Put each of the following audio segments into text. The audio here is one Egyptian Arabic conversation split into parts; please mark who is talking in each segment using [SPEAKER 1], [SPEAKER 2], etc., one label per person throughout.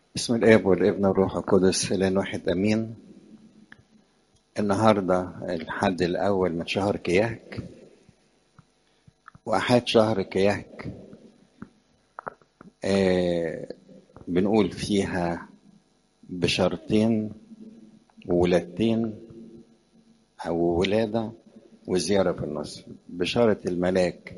[SPEAKER 1] بسم الاب والابن والروح القدس الان واحد امين النهارده الحد الاول من شهر كياك واحد شهر كياك آه بنقول فيها بشرطين وولادتين او ولاده وزياره في النص بشاره الملاك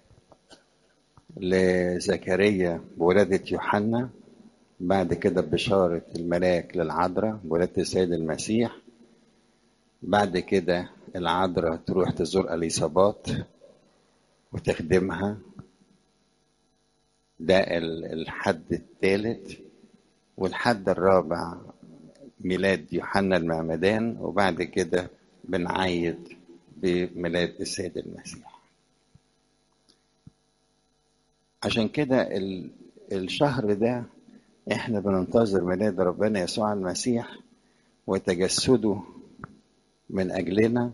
[SPEAKER 1] لزكريا بولادة يوحنا بعد كده بشارة الملاك للعذراء بولادة السيد المسيح بعد كده العذراء تروح تزور اليصابات وتخدمها ده الحد الثالث والحد الرابع ميلاد يوحنا المعمدان وبعد كده بنعيد بميلاد السيد المسيح عشان كده الشهر ده احنا بننتظر ميلاد ربنا يسوع المسيح وتجسده من اجلنا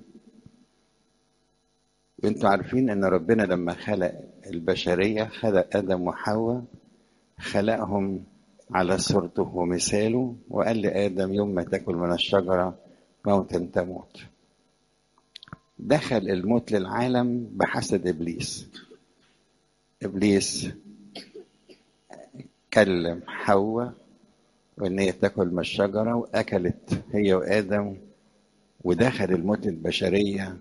[SPEAKER 1] وانتوا عارفين ان ربنا لما خلق البشريه خلق ادم وحواء خلقهم على صورته ومثاله وقال لادم يوم ما تاكل من الشجره موتا تموت دخل الموت للعالم بحسد ابليس ابليس كلم حواء وان هي تاكل من الشجره واكلت هي وادم ودخل الموت البشريه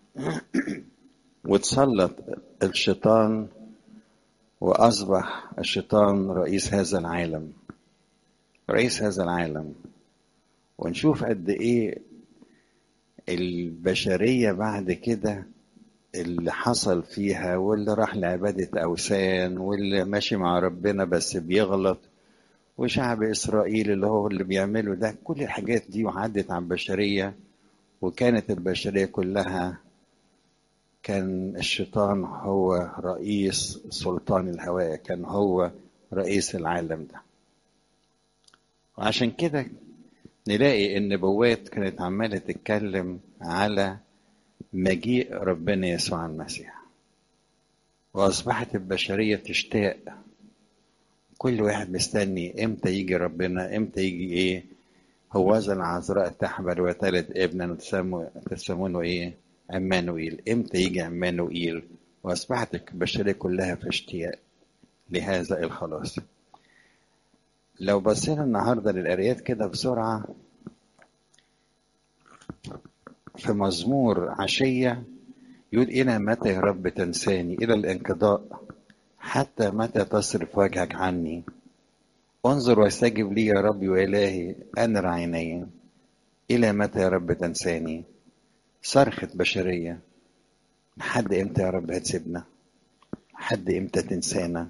[SPEAKER 1] وتسلط الشيطان واصبح الشيطان رئيس هذا العالم رئيس هذا العالم ونشوف قد ايه البشريه بعد كده اللي حصل فيها واللي راح لعبادة أوثان واللي ماشي مع ربنا بس بيغلط وشعب إسرائيل اللي هو اللي بيعمله ده كل الحاجات دي وعدت على البشرية وكانت البشرية كلها كان الشيطان هو رئيس سلطان الهواء كان هو رئيس العالم ده وعشان كده نلاقي النبوات كانت عمالة تتكلم على مجيء ربنا يسوع المسيح وأصبحت البشرية تشتاق كل واحد مستني امتى يجي ربنا امتى يجي ايه هوذا العذراء تحمل وتلد ابنا تسمونه ايه عمانوئيل امتى يجي عمانوئيل واصبحت البشريه كلها في اشتياق لهذا الخلاص لو بصينا النهارده للقرايات كده بسرعه في مزمور عشية يقول إلى متى يا رب تنساني إلى الانقضاء حتى متى تصرف وجهك عني انظر واستجب لي يا ربي وإلهي أنر عيني إلى متى يا رب تنساني صرخة بشرية لحد إمتى يا رب هتسيبنا لحد إمتى تنسانا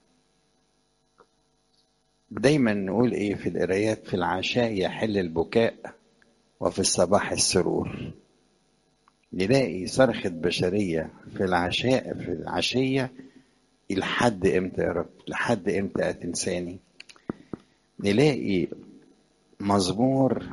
[SPEAKER 1] دايما نقول إيه في القرايات في العشاء يحل البكاء وفي الصباح السرور نلاقي صرخة بشرية في العشاء في العشية لحد امتى يا رب لحد امتى هتنساني نلاقي مزمور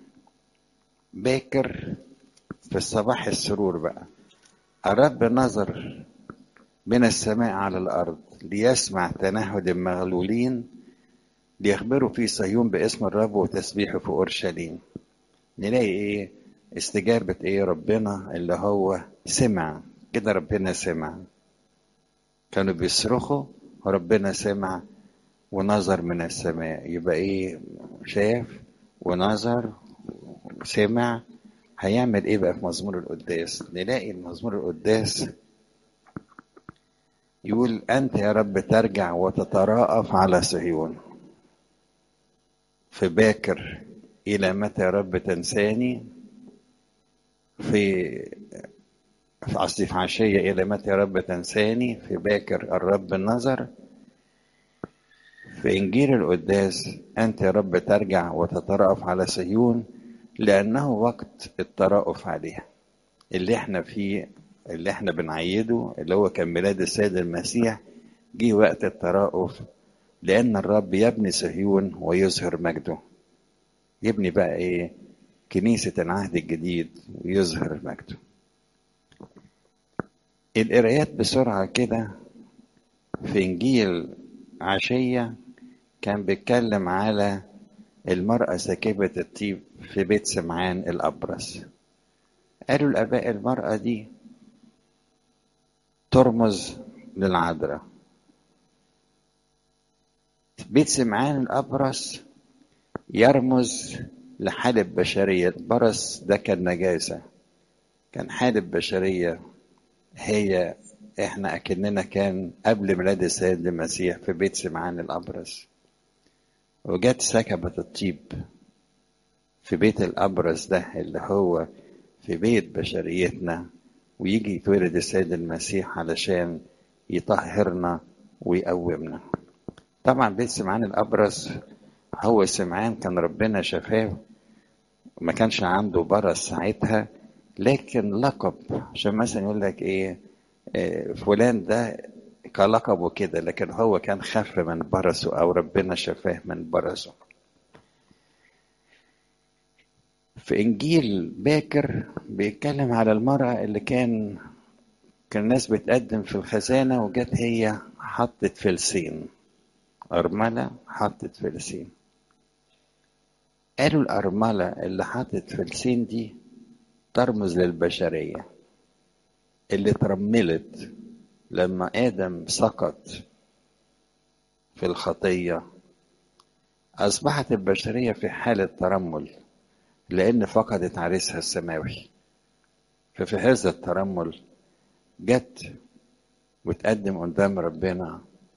[SPEAKER 1] باكر في الصباح السرور بقى الرب نظر من السماء على الأرض ليسمع تنهد المغلولين ليخبروا في صهيون باسم الرب وتسبيحه في أورشليم نلاقي ايه استجابة ايه ربنا اللي هو سمع كده ربنا سمع كانوا بيصرخوا وربنا سمع ونظر من السماء يبقى ايه شاف ونظر وسمع هيعمل ايه بقى في مزمور القداس نلاقي المزمور القداس يقول انت يا رب ترجع وتتراءف على صهيون في باكر إلى متى يا رب تنساني في في قصدي في عشية إلى متى يا رب تنساني في باكر الرب النظر في إنجيل القداس أنت يا رب ترجع وتترأف على صهيون لأنه وقت الترأف عليها اللي احنا فيه اللي احنا بنعيده اللي هو كان ميلاد السيد المسيح جه وقت الترأف لأن الرب يبني صهيون ويظهر مجده يبني بقى ايه كنيسة العهد الجديد ويظهر مجده القرايات بسرعة كده في إنجيل عشية كان بيتكلم على المرأة ساكبة الطيب في بيت سمعان الأبرص قالوا الآباء المرأة دي ترمز للعذراء بيت سمعان الأبرص يرمز لحالة بشرية البرص ده كان نجاسة كان حالة بشرية هي احنا اكننا كان قبل ميلاد السيد المسيح في بيت سمعان الأبرص وجت سكبت الطيب في بيت الأبرص ده اللي هو في بيت بشريتنا ويجي يتولد السيد المسيح علشان يطهرنا ويقومنا طبعا بيت سمعان الأبرص هو سمعان كان ربنا شفاه ما كانش عنده برص ساعتها لكن لقب عشان مثلا يقول لك ايه, إيه فلان ده كلقبه كده لكن هو كان خف من برصه او ربنا شفاه من برصه في انجيل باكر بيتكلم على المرأة اللي كان كان الناس بتقدم في الخزانة وجت هي حطت فلسين أرملة حطت فلسين قالوا الأرملة اللي حطت فلسين دي ترمز للبشرية اللي ترملت لما آدم سقط في الخطية أصبحت البشرية في حالة ترمل لأن فقدت عريسها السماوي ففي هذا الترمل جت وتقدم قدام ربنا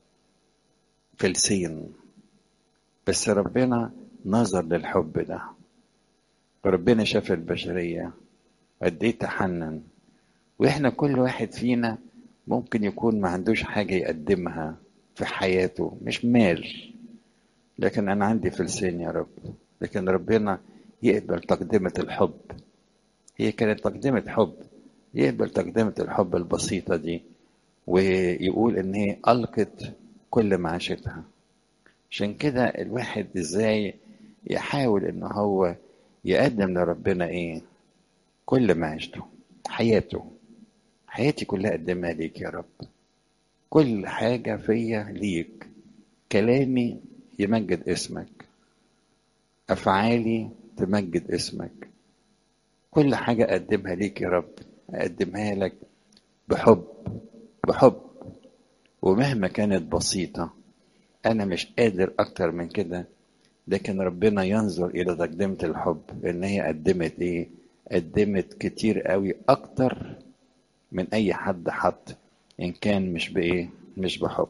[SPEAKER 1] فلسين بس ربنا نظر للحب ده وربنا شاف البشرية قد ايه تحنن واحنا كل واحد فينا ممكن يكون ما عندوش حاجة يقدمها في حياته مش مال لكن انا عندي فلسين يا رب لكن ربنا يقبل تقدمة الحب هي كانت تقدمة حب يقبل تقدمة الحب البسيطة دي ويقول ان هي ألقت كل معاشتها عشان كده الواحد ازاي يحاول ان هو يقدم لربنا ايه كل معيشته حياته حياتي كلها قدمها ليك يا رب كل حاجة فيا ليك كلامي يمجد اسمك أفعالي تمجد اسمك كل حاجة أقدمها ليك يا رب أقدمها لك بحب بحب ومهما كانت بسيطة أنا مش قادر أكتر من كده لكن ربنا ينظر إلى تقدمة الحب إن هي قدمت إيه؟ قدمت كتير قوي أكتر من أي حد حط إن كان مش بإيه؟ مش بحب.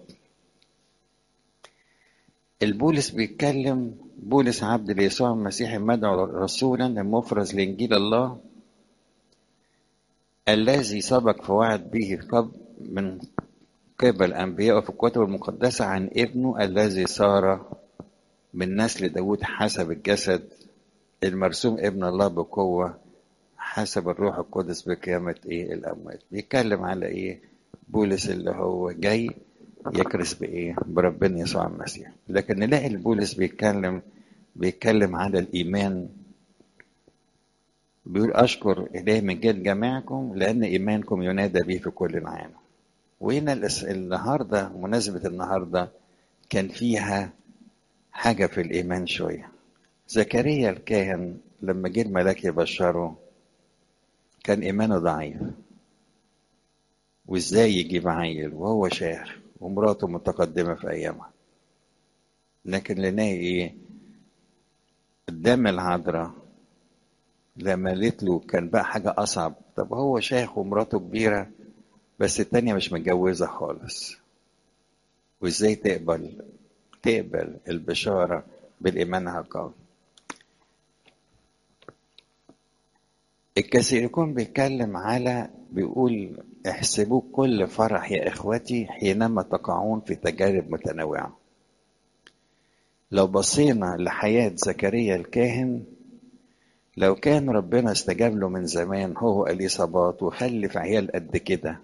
[SPEAKER 1] البولس بيتكلم بولس عبد ليسوع المسيح المدعو رسولا المفرز لإنجيل الله الذي سبق فوعد به قبل من قبل أنبياء في الكتب المقدسة عن ابنه الذي صار من نسل داود حسب الجسد المرسوم ابن الله بقوة حسب الروح القدس بقيامة إيه الأموات بيتكلم على إيه بولس اللي هو جاي يكرس بإيه بربنا يسوع المسيح لكن نلاقي البولس بيتكلم بيتكلم على الإيمان بيقول أشكر إله من جد جميعكم لأن إيمانكم ينادى به في كل العالم وهنا النهاردة مناسبة النهاردة كان فيها حاجة في الإيمان شوية زكريا الكاهن لما جه الملاك يبشره كان إيمانه ضعيف وإزاي يجيب عيل وهو شاعر ومراته متقدمة في أيامها لكن لنلاقي إيه قدام العذراء لما قالت له كان بقى حاجة أصعب طب هو شيخ ومراته كبيرة بس التانية مش متجوزة خالص وإزاي تقبل تقبل البشارة بالإيمان قوي الكثيرون بيتكلم على بيقول احسبوا كل فرح يا إخوتي حينما تقعون في تجارب متنوعة لو بصينا لحياة زكريا الكاهن لو كان ربنا استجاب له من زمان هو اليصابات وخلف عيال قد كده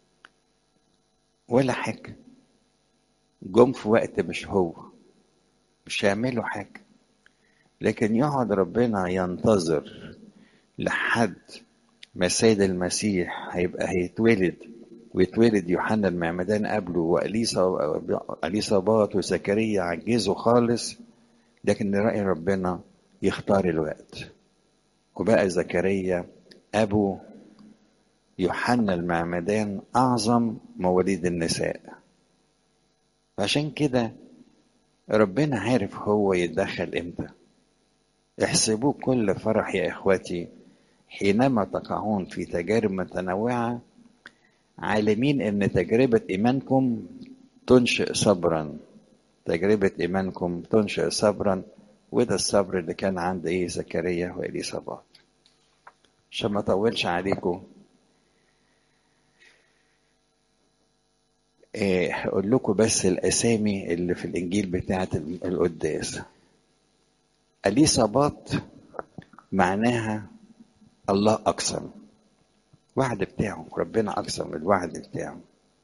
[SPEAKER 1] ولا حاجة جم في وقت مش هو مش هيعملوا حاجة لكن يقعد ربنا ينتظر لحد ما السيد المسيح هيبقى هيتولد ويتولد يوحنا المعمدان قبله وأليصابات وزكريا عجزوا خالص لكن رأي ربنا يختار الوقت وبقى زكريا أبو يوحنا المعمدان أعظم مواليد النساء عشان كده ربنا عارف هو يتدخل امتى احسبوه كل فرح يا اخواتي حينما تقعون في تجارب متنوعة عالمين ان تجربة ايمانكم تنشئ صبرا تجربة ايمانكم تنشئ صبرا وده الصبر اللي كان عند ايه زكريا واليصابات عشان ما اطولش عليكم إيه هقول لكم بس الاسامي اللي في الانجيل بتاعه القداس اليصابات معناها الله اقسم وعد بتاعه ربنا اقسم الوعد بتاعه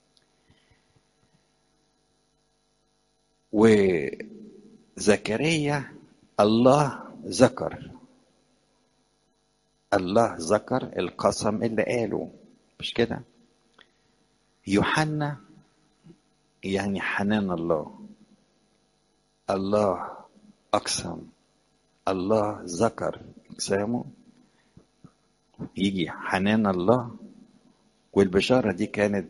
[SPEAKER 1] وزكريا الله ذكر الله ذكر القسم اللي قاله مش كده يوحنا يعني حنان الله الله أقسم الله ذكر أقسامه يجي حنان الله والبشارة دي كانت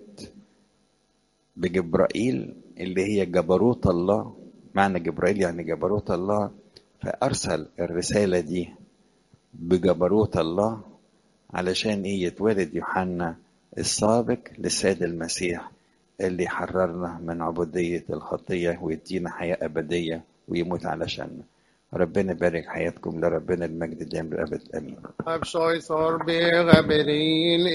[SPEAKER 1] بجبرائيل اللي هي جبروت الله معنى جبرائيل يعني جبروت الله فأرسل الرسالة دي بجبروت الله علشان ايه يتولد يوحنا السابق للسيد المسيح اللي يحررنا من عبودية الخطية ويدينا حياة أبدية ويموت علشاننا ربنا يبارك حياتكم لربنا المجد دائم الأبد آمين
[SPEAKER 2] Abscheu Sorbe, Gaberin,